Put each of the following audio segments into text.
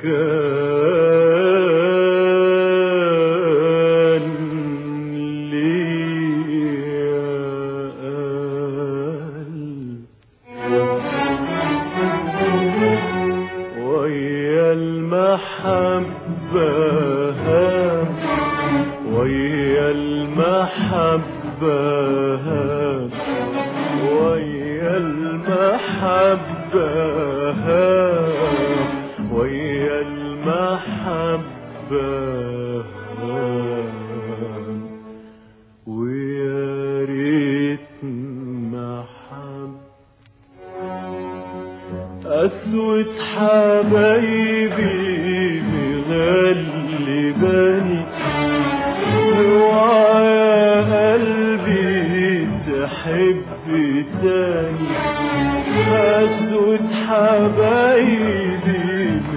كان ليا قلب ويا المحبة ويا المحبة ويا المحبة ويا المحبة ويا ريت محبة أسود حبايبي مغلباني اوعى يا قلبي تحب تاني أسود حبايبي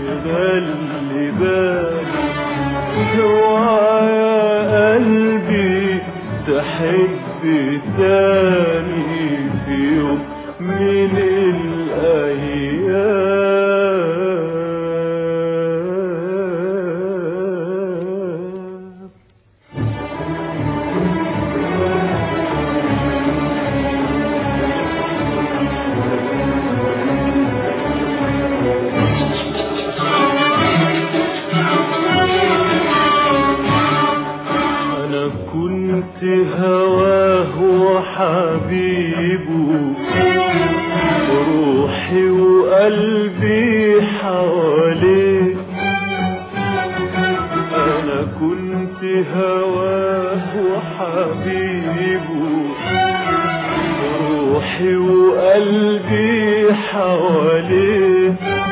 مغلباني اوعى يا قلبي تحب تاني في يوم من الأيام أنا كنت هواه وحبيبه روحي وقلبي حواليه أنا كنت هواه وحبيبه روحي وقلبي حواليه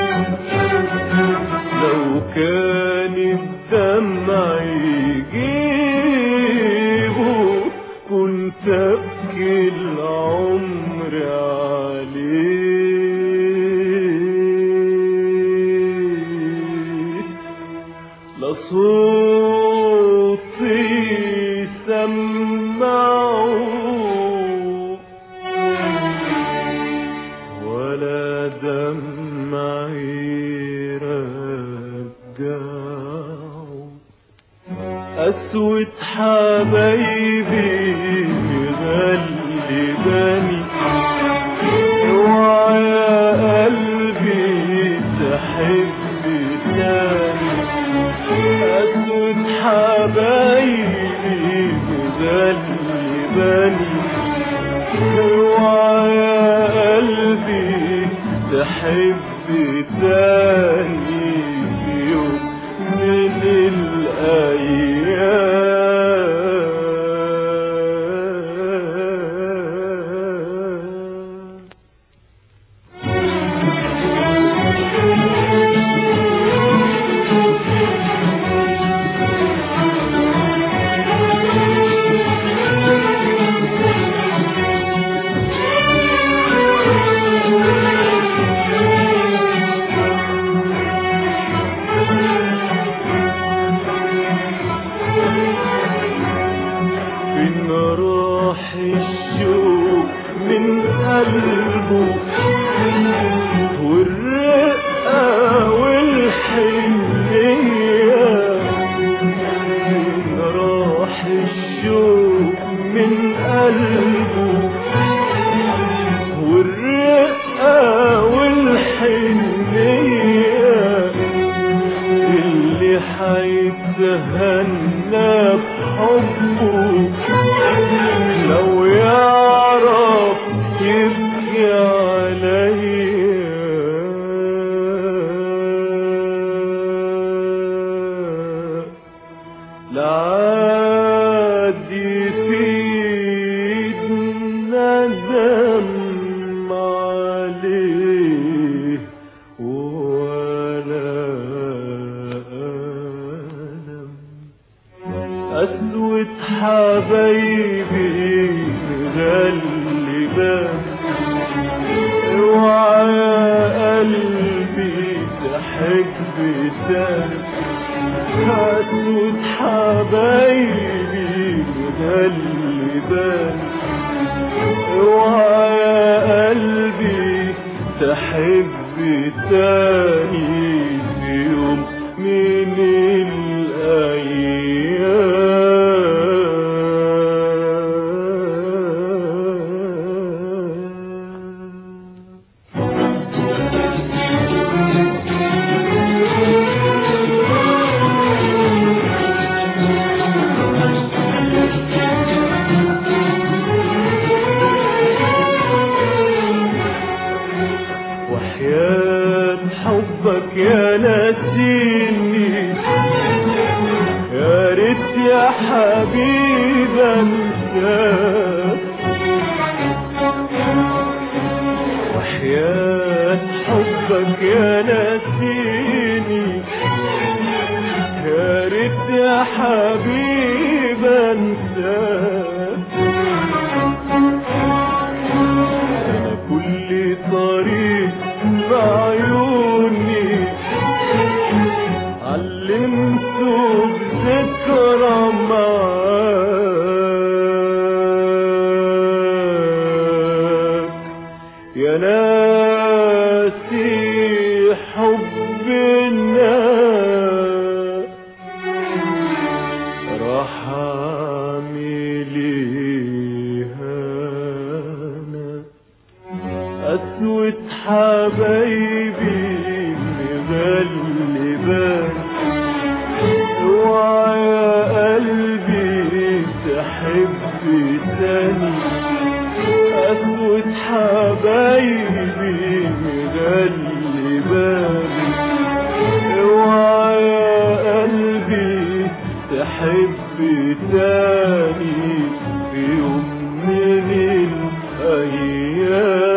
لو كان الدمع يجيبه كنت ابكي العمر عليه لصوتي سمعه ولا دمعي رجعه أسود حبايبي مغلباني اوعى يا قلبي تحب تاني أسود حبايبي مغلباني اوعى يا قلبي تحب تاني في يوم من الأيام فين راح الشوق من قلبه والرقة والحنية فين راح الشوق من قلبه والرقة والحنية اللي حيتهنى بحبه لو يعرف يبكي عليا لعادي في ندم عليه ولا ألم أسود حبايبي غلبان اوعى يا قلبي تحب تاني أسود حبايبي غلبان اوعى يا قلبي تحب تاني في يوم يا ناسيني يا ريت يا حبيب انساك وحياة حبك يا ناسيني يا ريت يا حبيب انساك انا كل طريق بعيوني علمته بذكرى معاك يا ناسي حب الناس راح اعمل انا اسود حبايبي مغلبان اوعى يا قلبي تحب تاني اسود حبايبي مغلبان اوعى يا قلبي تحب تاني في يوم من الايام